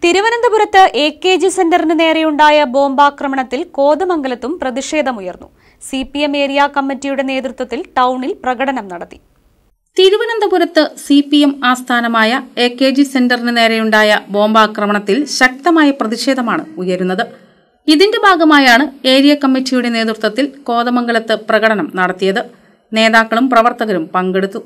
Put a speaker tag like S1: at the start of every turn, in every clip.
S1: തിരുവനന്തപുരത്ത് A K G സെന്ററിന് നേരെയുണ്ടായ ബോംബാക്രമണത്തിൽ കോതമംഗലത്തും പ്രതിഷേധമുയർന്നു സി പി എം ഏരിയ കമ്മിറ്റിയുടെ നേതൃത്വത്തിൽ ടൗണിൽ പ്രകടനം നടത്തി
S2: തിരുവനന്തപുരത്ത് സി പി എം ആസ്ഥാനമായ എ കെ ജി സെന്ററിന് നേരെയുണ്ടായ ബോംബാക്രമണത്തിൽ ശക്തമായ പ്രതിഷേധമാണ് ഉയരുന്നത് ഇതിന്റെ ഭാഗമായാണ് ഏരിയ കമ്മിറ്റിയുടെ നേതൃത്വത്തിൽ കോതമംഗലത്ത് പ്രകടനം നടത്തിയത് നേതാക്കളും പ്രവർത്തകരും പങ്കെടുത്തു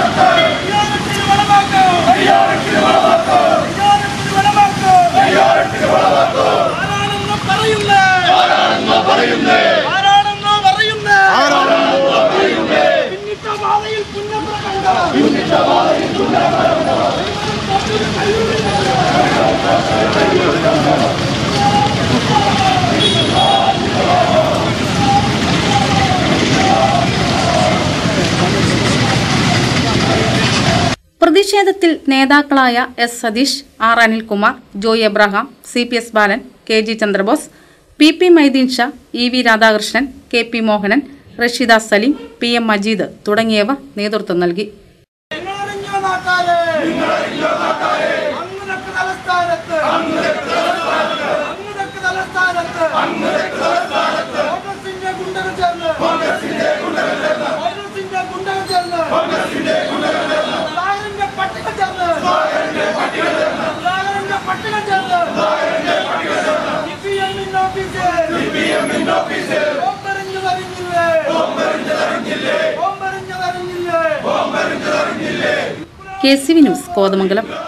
S3: ആരാണെന്ന് പറയുന്നേ ആരാണെന്ന് പറയുന്നേ ആരാണെന്ന് പറയുന്നേ പിന്നിട്ട പാതയിൽ പുന്നപ്രകണ്ട പിന്നിട്ട പാതയിൽ
S2: പ്രതിഷേധത്തിൽ നേതാക്കളായ S Satheesh R Anilkumar Joy Abraham C P S Balan K G Chandrabose P P Maideen Shah E V Radhakrishnan K P Mohanan Rasheeda Saleem P M Majeed തുടങ്ങിയവർ നേതൃത്വം നൽകി
S3: നിങ്ങളറിഞ്ഞ നാട്ടാരെ അങ്ങനൊക്കെ തലസ്ഥാനത്ത് അങ്ങനൊക്കെ തലസ്ഥാനത്ത് കോൺഗ്രസിന്റെ ഗുണ്ടകൾ ചേർന്ന് കോൺഗ്രസിന്റെ ഗുണ്ടകൾ ചേർന്ന് സുധാകരന്റെ പട്ടിക ചേർന്ന് സുധാകരന്റെ പട്ടിക ചേർന്ന് സിപിഎമ്മിന്റെ ഓഫീസ് ഓമ്പറിഞ്ഞു തരിഞ്ഞില്ലേ ഓമ്പറിഞ്ഞു തരിഞ്ഞില്ലേ
S2: K C V news Kothamangalam